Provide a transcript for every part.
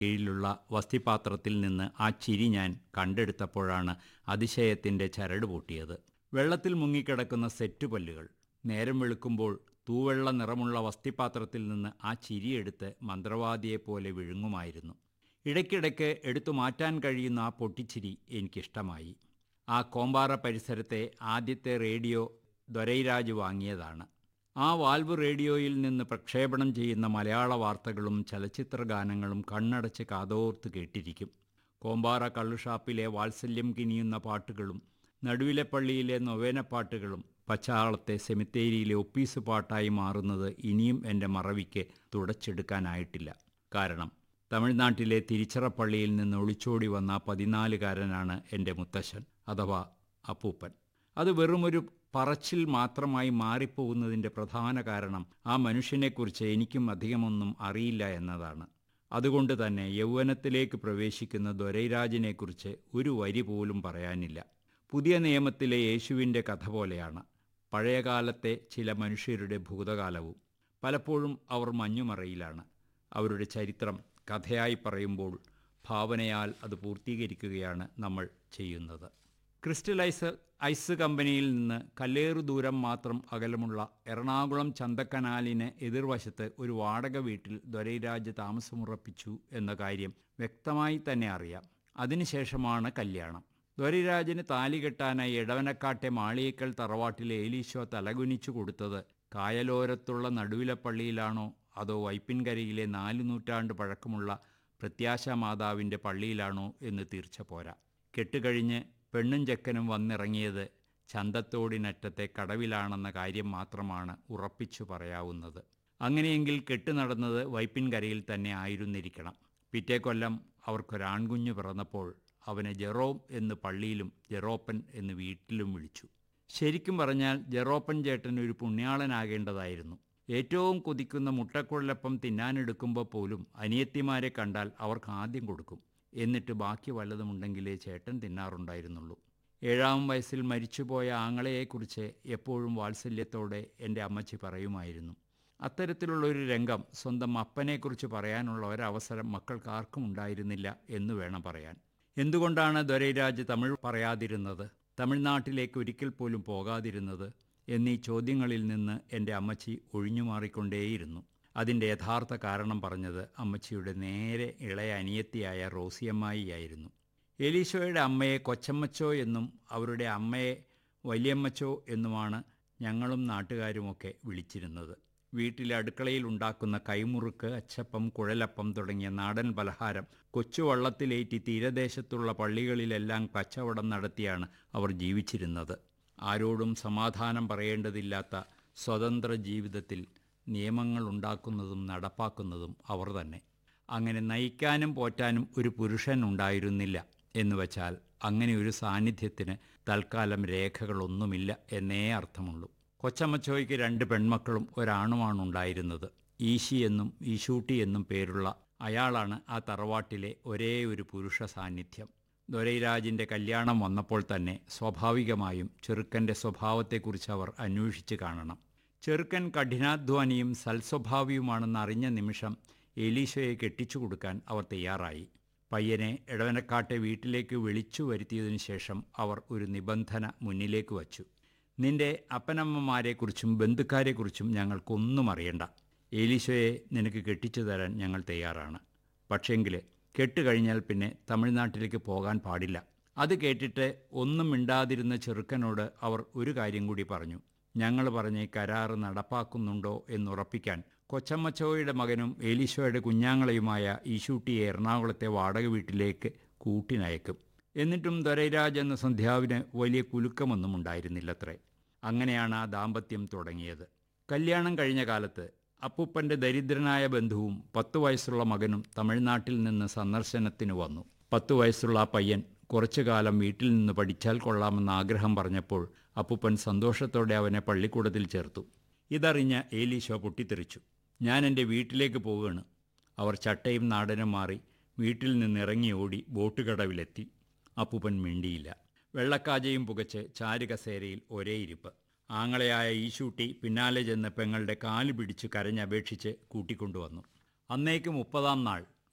കീഴിലുള്ള വസ്തിപാത്രത്തിൽ നിന്ന് ആ ചിരി ഞാൻ കണ്ടെടുത്തപ്പോഴാണ് അതിശയത്തിൻ്റെ ചരട് പൊട്ടിയത് വെള്ളത്തിൽ മുങ്ങിക്കിടക്കുന്ന സെറ്റ് പല്ലുകൾ നേരം വെളുക്കുമ്പോൾ തൂവെള്ള നിറമുള്ള വസ്തിപാത്രത്തിൽ നിന്ന് ആ ചിരിയെടുത്ത് മന്ത്രവാദിയെപ്പോലെ വിഴുങ്ങുമായിരുന്നു ഇടയ്ക്കിടയ്ക്ക് എടുത്തു മാറ്റാൻ കഴിയുന്ന ആ പൊട്ടിച്ചിരി എനിക്കിഷ്ടമായി ആ കോമ്പാറ പരിസരത്തെ ആദ്യത്തെ റേഡിയോ ദൊരൈരാജ് വാങ്ങിയതാണ് ആ വാൽവ് റേഡിയോയിൽ നിന്ന് പ്രക്ഷേപണം ചെയ്യുന്ന മലയാള വാർത്തകളും ചലച്ചിത്ര ഗാനങ്ങളും കണ്ണടച്ച് കാതോർത്ത് കേട്ടിരിക്കും കോമ്പാറ കള്ളുഷാപ്പിലെ വാത്സല്യം കിനിയുന്ന പാട്ടുകളും നടുവിലെ പള്ളിയിലെ നൊവേന പാട്ടുകളും പച്ചാളത്തെ സെമിത്തേരിയിലെ ഒപ്പീസ് പാട്ടായി മാറുന്നത് ഇനിയും എൻ്റെ മറവിക്ക് തുടച്ചെടുക്കാനായിട്ടില്ല കാരണം തമിഴ്നാട്ടിലെ തിരിച്ചറപ്പള്ളിയിൽ നിന്ന് ഒളിച്ചോടി വന്ന പതിനാലുകാരനാണ് എൻ്റെ മുത്തശ്ശൻ അഥവാ അപ്പൂപ്പൻ അത് വെറുമൊരു പറച്ചിൽ മാത്രമായി മാറിപ്പോകുന്നതിൻ്റെ പ്രധാന കാരണം ആ മനുഷ്യനെക്കുറിച്ച് എനിക്കും അധികമൊന്നും അറിയില്ല എന്നതാണ് അതുകൊണ്ട് തന്നെ യൗവനത്തിലേക്ക് പ്രവേശിക്കുന്ന ദൊരൈരാജിനെക്കുറിച്ച് ഒരു വരി പോലും പറയാനില്ല പുതിയ നിയമത്തിലെ യേശുവിൻ്റെ കഥ പോലെയാണ് പഴയകാലത്തെ ചില മനുഷ്യരുടെ ഭൂതകാലവും പലപ്പോഴും അവർ മഞ്ഞുമറയിലാണ് അവരുടെ ചരിത്രം കഥയായി പറയുമ്പോൾ ഭാവനയാൽ അത് പൂർത്തീകരിക്കുകയാണ് നമ്മൾ ചെയ്യുന്നത് ക്രിസ്റ്റലൈസ് ഐസ് കമ്പനിയിൽ നിന്ന് കല്ലേറു ദൂരം മാത്രം അകലമുള്ള എറണാകുളം ചന്തക്കനാലിന് എതിർവശത്ത് ഒരു വാടക വീട്ടിൽ ദൊരൈരാജ് താമസമുറപ്പിച്ചു എന്ന കാര്യം വ്യക്തമായി തന്നെ അറിയാം അതിനുശേഷമാണ് കല്യാണം ദ്വരിരാജന് താലി കെട്ടാനായി എടവനക്കാട്ടെ മാളിയേക്കൽ തറവാട്ടിലെ ഏലീശോ തലകുനിച്ചു കൊടുത്തത് കായലോരത്തുള്ള നടുവിലെ പള്ളിയിലാണോ അതോ വൈപ്പിൻകരയിലെ നാല് നൂറ്റാണ്ട് പഴക്കമുള്ള പ്രത്യാശ മാതാവിൻ്റെ പള്ളിയിലാണോ എന്ന് തീർച്ച പോരാ കെട്ടുകഴിഞ്ഞ് പെണ്ണും ചെക്കനും വന്നിറങ്ങിയത് ചന്തത്തോടിനറ്റത്തെ കടവിലാണെന്ന കാര്യം മാത്രമാണ് ഉറപ്പിച്ചു പറയാവുന്നത് അങ്ങനെയെങ്കിൽ കെട്ട് നടന്നത് വൈപ്പിൻകരയിൽ തന്നെ ആയിരുന്നിരിക്കണം പിറ്റേ കൊല്ലം അവർക്കൊരാൺകുഞ്ഞ് പിറന്നപ്പോൾ അവനെ ജെറോം എന്ന് പള്ളിയിലും ജെറോപ്പൻ എന്ന് വീട്ടിലും വിളിച്ചു ശരിക്കും പറഞ്ഞാൽ ജെറോപ്പൻ ചേട്ടൻ ഒരു പുണ്യാളനാകേണ്ടതായിരുന്നു ഏറ്റവും കൊതിക്കുന്ന മുട്ടക്കുഴലപ്പം തിന്നാനെടുക്കുമ്പോൾ പോലും അനിയത്തിമാരെ കണ്ടാൽ അവർക്ക് ആദ്യം കൊടുക്കും എന്നിട്ട് ബാക്കി വല്ലതുമുണ്ടെങ്കിലേ ചേട്ടൻ തിന്നാറുണ്ടായിരുന്നുള്ളൂ ഏഴാം വയസ്സിൽ മരിച്ചുപോയ ആങ്ങളെയെക്കുറിച്ച് എപ്പോഴും വാത്സല്യത്തോടെ എൻ്റെ അമ്മച്ചി പറയുമായിരുന്നു അത്തരത്തിലുള്ള ഒരു രംഗം സ്വന്തം അപ്പനെക്കുറിച്ച് പറയാനുള്ള ഒരവസരം മക്കൾക്ക് ആർക്കും ഉണ്ടായിരുന്നില്ല എന്ന് വേണം പറയാൻ എന്തുകൊണ്ടാണ് ദൊരൈരാജ് തമിഴ് പറയാതിരുന്നത് തമിഴ്നാട്ടിലേക്ക് ഒരിക്കൽ പോലും പോകാതിരുന്നത് എന്നീ ചോദ്യങ്ങളിൽ നിന്ന് എൻ്റെ അമ്മച്ചി ഒഴിഞ്ഞുമാറിക്കൊണ്ടേയിരുന്നു അതിൻ്റെ യഥാർത്ഥ കാരണം പറഞ്ഞത് അമ്മച്ചിയുടെ നേരെ ഇളയ അനിയത്തിയായ റോസിയമ്മായിയായിരുന്നു എലീശോയുടെ അമ്മയെ കൊച്ചമ്മച്ചോ എന്നും അവരുടെ അമ്മയെ വലിയമ്മച്ചോ എന്നുമാണ് ഞങ്ങളും നാട്ടുകാരുമൊക്കെ വിളിച്ചിരുന്നത് വീട്ടിലെ അടുക്കളയിൽ ഉണ്ടാക്കുന്ന കൈമുറുക്ക് അച്ചപ്പം കുഴലപ്പം തുടങ്ങിയ നാടൻ പലഹാരം കൊച്ചുവള്ളത്തിലേറ്റി തീരദേശത്തുള്ള പള്ളികളിലെല്ലാം കച്ചവടം നടത്തിയാണ് അവർ ജീവിച്ചിരുന്നത് ആരോടും സമാധാനം പറയേണ്ടതില്ലാത്ത സ്വതന്ത്ര ജീവിതത്തിൽ നിയമങ്ങൾ ഉണ്ടാക്കുന്നതും നടപ്പാക്കുന്നതും അവർ തന്നെ അങ്ങനെ നയിക്കാനും പോറ്റാനും ഒരു പുരുഷൻ ഉണ്ടായിരുന്നില്ല എന്ന് വച്ചാൽ അങ്ങനെ ഒരു സാന്നിധ്യത്തിന് തൽക്കാലം രേഖകളൊന്നുമില്ല എന്നേ അർത്ഥമുള്ളൂ കൊച്ചമ്മച്ചോയ്ക്ക് രണ്ട് പെൺമക്കളും ഒരാണുമാണ് ഉണ്ടായിരുന്നത് ഈശി എന്നും ഈശൂട്ടി എന്നും പേരുള്ള അയാളാണ് ആ തറവാട്ടിലെ ഒരേ ഒരു പുരുഷ സാന്നിധ്യം ദൊരൈരാജിൻ്റെ കല്യാണം വന്നപ്പോൾ തന്നെ സ്വാഭാവികമായും ചെറുക്കൻ്റെ സ്വഭാവത്തെക്കുറിച്ച് അവർ അന്വേഷിച്ച് കാണണം ചെറുക്കൻ കഠിനാധ്വാനിയും സൽസ്വഭാവിയുമാണെന്ന് അറിഞ്ഞ നിമിഷം എലീശയെ കെട്ടിച്ചു കൊടുക്കാൻ അവർ തയ്യാറായി പയ്യനെ എടവനക്കാട്ടെ വീട്ടിലേക്ക് വിളിച്ചു വരുത്തിയതിനു ശേഷം അവർ ഒരു നിബന്ധന മുന്നിലേക്ക് വച്ചു നിന്റെ അപ്പനമ്മമാരെക്കുറിച്ചും ബന്ധുക്കാരെക്കുറിച്ചും ഞങ്ങൾക്കൊന്നും അറിയണ്ട ഏലീശോയെ നിനക്ക് കെട്ടിച്ചു തരാൻ ഞങ്ങൾ തയ്യാറാണ് പക്ഷേങ്കിൽ കെട്ട് കഴിഞ്ഞാൽ പിന്നെ തമിഴ്നാട്ടിലേക്ക് പോകാൻ പാടില്ല അത് കേട്ടിട്ട് ഒന്നും മിണ്ടാതിരുന്ന ചെറുക്കനോട് അവർ ഒരു കാര്യം കൂടി പറഞ്ഞു ഞങ്ങൾ പറഞ്ഞ് കരാറ് നടപ്പാക്കുന്നുണ്ടോ എന്നുറപ്പിക്കാൻ കൊച്ചമ്മച്ചോയുടെ മകനും ഏലീശോയുടെ കുഞ്ഞാങ്ങളെയുമായ ഈശൂട്ടിയെ എറണാകുളത്തെ വാടക വീട്ടിലേക്ക് കൂട്ടിനയക്കും എന്നിട്ടും ദൊരൈരാജ് എന്ന സന്ധ്യാവിന് വലിയ കുലുക്കമൊന്നും ഉണ്ടായിരുന്നില്ലത്രേ അങ്ങനെയാണ് ആ ദാമ്പത്യം തുടങ്ങിയത് കല്യാണം കഴിഞ്ഞ കാലത്ത് അപ്പൂപ്പൻ്റെ ദരിദ്രനായ ബന്ധുവും പത്തു വയസ്സുള്ള മകനും തമിഴ്നാട്ടിൽ നിന്ന് സന്ദർശനത്തിന് വന്നു പത്തു വയസ്സുള്ള ആ പയ്യൻ കുറച്ചു കാലം വീട്ടിൽ നിന്ന് പഠിച്ചാൽ കൊള്ളാമെന്ന ആഗ്രഹം പറഞ്ഞപ്പോൾ അപ്പൂപ്പൻ സന്തോഷത്തോടെ അവനെ പള്ളിക്കൂടത്തിൽ ചേർത്തു ഇതറിഞ്ഞ ഏലീശോ പൊട്ടിത്തെറിച്ചു ഞാൻ എൻ്റെ വീട്ടിലേക്ക് പോവുകയാണ് അവർ ചട്ടയും നാടനും മാറി വീട്ടിൽ നിന്നിറങ്ങി ഓടി ബോട്ട് കടവിലെത്തി അപ്പൂപ്പൻ മിണ്ടിയില്ല വെള്ളക്കാജയും പുകച്ച് ചാരുകസേരയിൽ ഒരേ ഇരിപ്പ് ആങ്ങളയായ ഈശൂട്ടി പിന്നാലെ ചെന്ന് പെങ്ങളുടെ കാല് പിടിച്ച് കരഞ്ഞപേക്ഷിച്ച് കൂട്ടിക്കൊണ്ടുവന്നു അന്നേക്ക് മുപ്പതാം നാൾ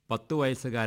പത്തു വയസ്സുകാരൻ